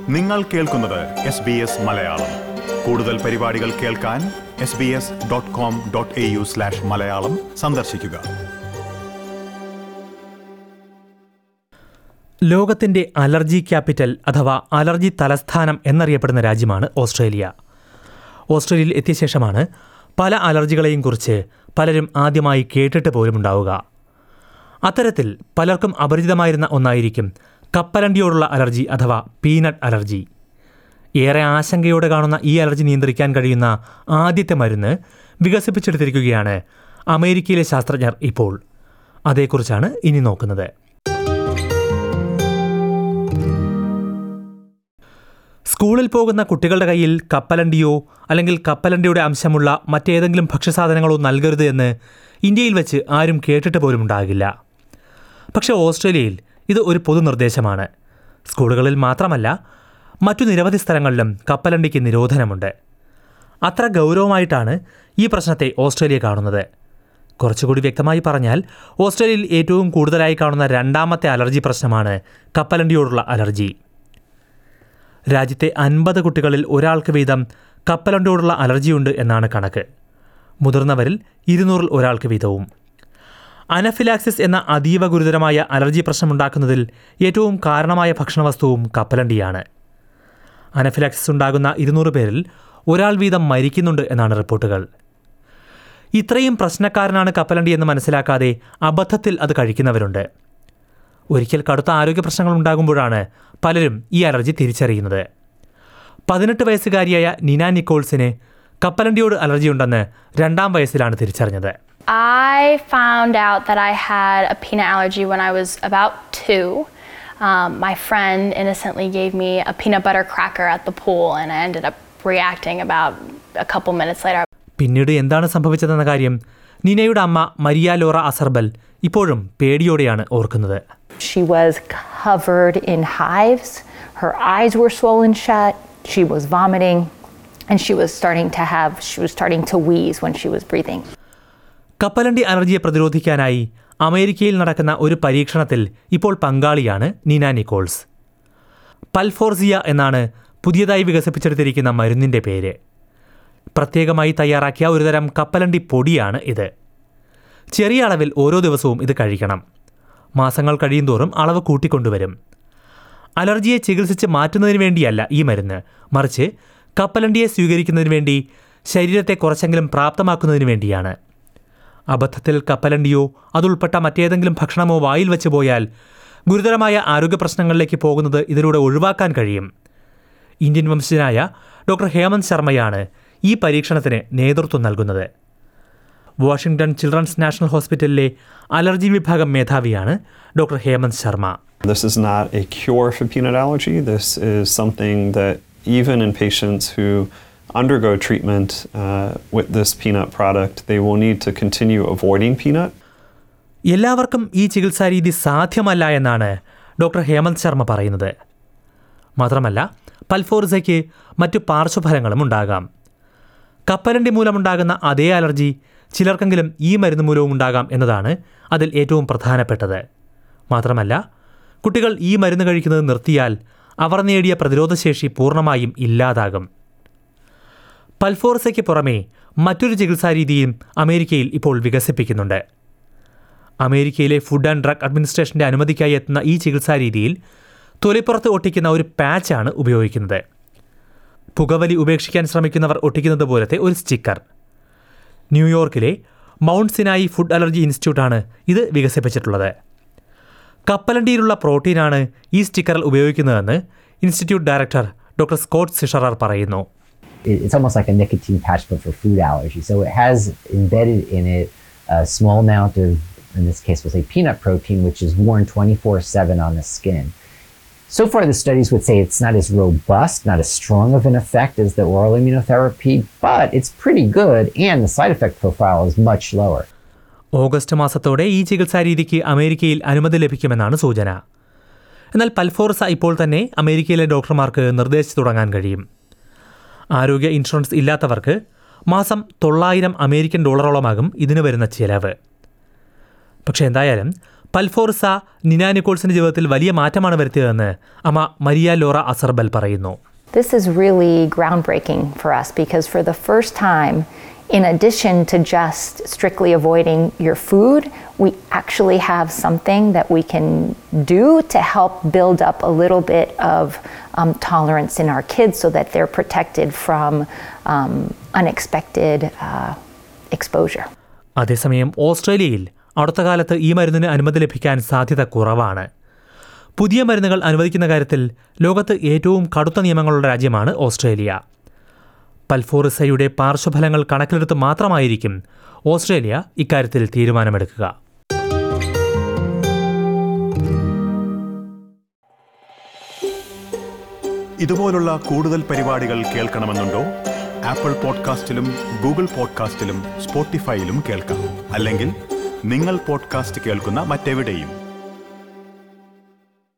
നിങ്ങൾ കേൾക്കുന്നത് S B S Malayalam കൂടുതൽ പരിപാടികൾ കേൾക്കാൻ S B S dot com dot A U slash Malayalam സന്ദർശിക്കുക ലോകത്തിന്റെ അലർജി ക്യാപിറ്റൽ അഥവാ അലർജി തലസ്ഥാനം എന്നറിയപ്പെടുന്ന രാജ്യമാണ് ഓസ്ട്രേലിയ ഓസ്ട്രേലിയയിൽ എത്തിയ ശേഷമാണ് പല അലർജികളെയും കുറിച്ച് പലരും ആദ്യമായി കേട്ടിട്ട് പോലും ഉണ്ടാവുക അത്തരത്തിൽ പലർക്കും അപരിചിതമായിരുന്ന ഒന്നായിരിക്കും കപ്പലണ്ടിയോടുള്ള അലർജി അഥവാ പീനട്ട് അലർജി ഏറെ ആശങ്കയോടെ കാണുന്ന ഈ അലർജി നിയന്ത്രിക്കാൻ കഴിയുന്ന ആദ്യത്തെ മരുന്ന് വികസിപ്പിച്ചെടുത്തിരിക്കുകയാണ് അമേരിക്കയിലെ ശാസ്ത്രജ്ഞർ ഇപ്പോൾ അതേക്കുറിച്ചാണ് ഇനി നോക്കുന്നത് സ്കൂളിൽ പോകുന്ന കുട്ടികളുടെ കയ്യിൽ കപ്പലണ്ടിയോ അല്ലെങ്കിൽ കപ്പലണ്ടിയുടെ അംശമുള്ള മറ്റേതെങ്കിലും ഭക്ഷ്യസാധനങ്ങളോ നൽകരുത് എന്ന് ഇന്ത്യയിൽ വെച്ച് ആരും കേട്ടിട്ട് പോലും ഉണ്ടാകില്ല പക്ഷേ ഓസ്ട്രേലിയയിൽ ഇത് ഒരു പൊതുനിർദ്ദേശമാണ് സ്കൂളുകളിൽ മാത്രമല്ല മറ്റു നിരവധി സ്ഥലങ്ങളിലും കപ്പലണ്ടിക്ക് നിരോധനമുണ്ട് അത്ര ഗൗരവമായിട്ടാണ് ഈ പ്രശ്നത്തെ ഓസ്ട്രേലിയ കാണുന്നത് കുറച്ചുകൂടി വ്യക്തമായി പറഞ്ഞാൽ ഓസ്ട്രേലിയയിൽ ഏറ്റവും കൂടുതലായി കാണുന്ന രണ്ടാമത്തെ അലർജി പ്രശ്നമാണ് കപ്പലണ്ടിയോടുള്ള അലർജി രാജ്യത്തെ അൻപത് കുട്ടികളിൽ ഒരാൾക്ക് വീതം കപ്പലണ്ടിയോടുള്ള അലർജിയുണ്ട് എന്നാണ് കണക്ക് മുതിർന്നവരിൽ ഇരുന്നൂറിൽ ഒരാൾക്ക് വീതവും അനഫിലാക്സിസ് എന്ന അതീവ ഗുരുതരമായ അലർജി പ്രശ്നമുണ്ടാക്കുന്നതിൽ ഏറ്റവും കാരണമായ ഭക്ഷണവസ്തുവും കപ്പലണ്ടിയാണ് അനഫിലാക്സിസ് ഉണ്ടാകുന്ന ഇരുന്നൂറ് പേരിൽ ഒരാൾ വീതം മരിക്കുന്നുണ്ട് എന്നാണ് റിപ്പോർട്ടുകൾ ഇത്രയും പ്രശ്നക്കാരനാണ് കപ്പലണ്ടി എന്ന് മനസ്സിലാക്കാതെ അബദ്ധത്തിൽ അത് കഴിക്കുന്നവരുണ്ട് ഒരിക്കൽ കടുത്ത ആരോഗ്യ പ്രശ്നങ്ങൾ ഉണ്ടാകുമ്പോഴാണ് പലരും ഈ അലർജി തിരിച്ചറിയുന്നത് പതിനെട്ട് വയസ്സുകാരിയായ നിന നിക്കോൾസിന് കപ്പലണ്ടിയോട് അലർജിയുണ്ടെന്ന് രണ്ടാം വയസ്സിലാണ് തിരിച്ചറിഞ്ഞത് I found out that I had a peanut allergy when I was about two. Um, my friend innocently gave me a peanut butter cracker at the pool, and I ended up reacting about a couple minutes later. പിന്നീട് എന്താണ് സംഭവിച്ചതെന്ന കാര്യം നിനയുടെ അമ്മ Maria Laura അസർബൽ ഇപ്പോഴും പേടിയോടെയാണ് ഓർക്കുന്നത് She was covered in hives. Her eyes were swollen shut. She was vomiting. And she was starting to have, she was starting to wheeze when she was breathing. കപ്പലണ്ടി അലർജിയെ പ്രതിരോധിക്കാനായി അമേരിക്കയിൽ നടക്കുന്ന ഒരു പരീക്ഷണത്തിൽ ഇപ്പോൾ പങ്കാളിയാണ് നീന നിക്കോൾസ് പൽഫോർസിയ എന്നാണ് പുതിയതായി വികസിപ്പിച്ചെടുത്തിരിക്കുന്ന മരുന്നിൻ്റെ പേര് പ്രത്യേകമായി തയ്യാറാക്കിയ ഒരുതരം കപ്പലണ്ടി പൊടിയാണ് ഇത് ചെറിയ അളവിൽ ഓരോ ദിവസവും ഇത് കഴിക്കണം മാസങ്ങൾ കഴിയുന്തോറും അളവ് കൂട്ടിക്കൊണ്ടുവരും അലർജിയെ ചികിത്സിച്ച് മാറ്റുന്നതിന് വേണ്ടിയല്ല ഈ മരുന്ന് മറിച്ച് കപ്പലണ്ടിയെ സ്വീകരിക്കുന്നതിന് വേണ്ടി ശരീരത്തെ കുറച്ചെങ്കിലും പ്രാപ്തമാക്കുന്നതിന് വേണ്ടിയാണ് അബദ്ധത്തിൽ കപ്പലണ്ടിയോ അതുൾപ്പെട്ട മറ്റേതെങ്കിലും ഭക്ഷണമോ വായിൽ വെച്ച് പോയാൽ ഗുരുതരമായ ആരോഗ്യ പ്രശ്നങ്ങളിലേക്ക് പോകുന്നത് ഇതിലൂടെ ഒഴിവാക്കാൻ കഴിയും ഇന്ത്യൻ വംശജനായ ഡോക്ടർ ഹേമന്ത് ശർമ്മയാണ് ഈ പരീക്ഷണത്തിന് നേതൃത്വം നൽകുന്നത് വാഷിംഗ്ടൺ ചിൽഡ്രൻസ് നാഷണൽ ഹോസ്പിറ്റലിലെ അലർജി വിഭാഗം മേധാവിയാണ് doctor Hemant Sharma This is not a cure for peanut allergy. This is something that even in patients who undergo treatment uh, with this peanut product, they will need to continue avoiding peanut. എല്ലാവർക്കും ഈ ചികിത്സാരീതി സാധ്യമല്ല എന്നാണ് doctor Hemant Sharma പറയുന്നത് മാത്രമല്ല പൽഫോർസയ്ക്ക് മറ്റു പാർശ്വഫലങ്ങളും ഉണ്ടാകാം കപ്പലണ്ടി മൂലമുണ്ടാകുന്ന അതേ അലർജി ചിലർക്കെങ്കിലും ഈ മരുന്ന് മൂലവും ഉണ്ടാകാം എന്നതാണ് അതിൽ ഏറ്റവും പ്രധാനപ്പെട്ടത് മാത്രമല്ല കുട്ടികൾ ഈ മരുന്ന് കഴിക്കുന്നത് നിർത്തിയാൽ അവർ നേടിയ പ്രതിരോധശേഷി പൂർണ്ണമായും ഇല്ലാതാകും പൽഫോർസയ്ക്ക് പുറമേ മറ്റൊരു ചികിത്സാരീതിയും അമേരിക്കയിൽ ഇപ്പോൾ വികസിപ്പിക്കുന്നുണ്ട് അമേരിക്കയിലെ ഫുഡ് ആൻഡ് ഡ്രഗ് അഡ്മിനിസ്ട്രേഷന്റെ അനുമതിക്കായി എത്തുന്ന ഈ ചികിത്സാരീതിയിൽ തൊലിപ്പുറത്ത് ഒട്ടിക്കുന്ന ഒരു പാച്ചാണ് ഉപയോഗിക്കുന്നത് പുകവലി ഉപേക്ഷിക്കാൻ ശ്രമിക്കുന്നവർ ഒട്ടിക്കുന്നത് പോലത്തെ ഒരു സ്റ്റിക്കർ ന്യൂയോർക്കിലെ മൗണ്ട് സിനായി ഫുഡ് അലർജി ഇൻസ്റ്റിറ്റ്യൂട്ടാണ് ഇത് വികസിപ്പിച്ചിട്ടുള്ളത് കപ്പലണ്ടിയിലുള്ള പ്രോട്ടീനാണ് ഈ സ്റ്റിക്കറിൽ ഉപയോഗിക്കുന്നതെന്ന് institute director doctor Scott Sicherer പറയുന്നു it- it's almost like a nicotine patch, but for food allergy. So it has embedded in it a small amount of, in this case, we'll say peanut protein, which is worn 24 7 on the skin. So far, the studies would say it's not as robust, not as strong of an effect as the oral immunotherapy, but it's pretty good, and the side effect profile is much lower. August മാസത്തോടെ ഈ ചികിത്സാരീതിക്ക് അമേരിക്കയിൽ അനുമതി ലഭിക്കുമെന്നാണ് സൂചന എന്നാൽ പൽഫോർസ ഇപ്പോൾ തന്നെ അമേരിക്കയിലെ ഡോക്ടർമാർക്ക് നിർദ്ദേശിച്ചു തുടങ്ങാൻ കഴിയും ആരോഗ്യ ഇൻഷുറൻസ് ഇല്ലാത്തവർക്ക് മാസം തൊള്ളായിരം അമേരിക്കൻ ഡോളറോളമാകും ഇതിന് വരുന്ന ചിലവ് പക്ഷേ എന്തായാലും പൽഫോർസ നിന നിക്കോൾസിന്റെ ജീവിതത്തിൽ വലിയ മാറ്റമാണ് വരുത്തിയതെന്ന് അമ്മ മരിയ ലോറ അസർബൽ പറയുന്നു This is really groundbreaking for us because for the first time, in addition to just strictly avoiding your food, we actually have something that we can do to help build up a little bit of um, tolerance in our kids so that they're protected from um, unexpected uh, exposure. അതേസമയം ഓസ്ട്രേലിയയിൽ അടുത്ത കാലത്ത് ഈ മരുന്നിന് അനുമതി ലഭിക്കാൻ സാധ്യത കുറവാണ് പുതിയ മരുന്നുകൾ അനുവദിക്കുന്ന കാര്യത്തിൽ ലോകത്ത് ഏറ്റവും കടുത്ത നിയമങ്ങളുള്ള രാജ്യമാണ് ഓസ്ട്രേലിയ പൽഫോറിസയുടെ പാർശ്വഫലങ്ങൾ കണക്കിലെടുത്ത് മാത്രമായിരിക്കും ഓസ്ട്രേലിയ ഇക്കാര്യത്തിൽ തീരുമാനമെടുക്കുക ഇതുപോലുള്ള കൂടുതൽ പരിപാടികൾ കേൾക്കണമെന്നുണ്ടോ ആപ്പിൾ പോഡ്കാസ്റ്റിലും ഗൂഗിൾ പോഡ്കാസ്റ്റിലും സ്പോട്ടിഫൈയിലും കേൾക്കാം അല്ലെങ്കിൽ നിങ്ങൾ പോഡ്കാസ്റ്റ് കേൾക്കുന്ന മറ്റെവിടെയും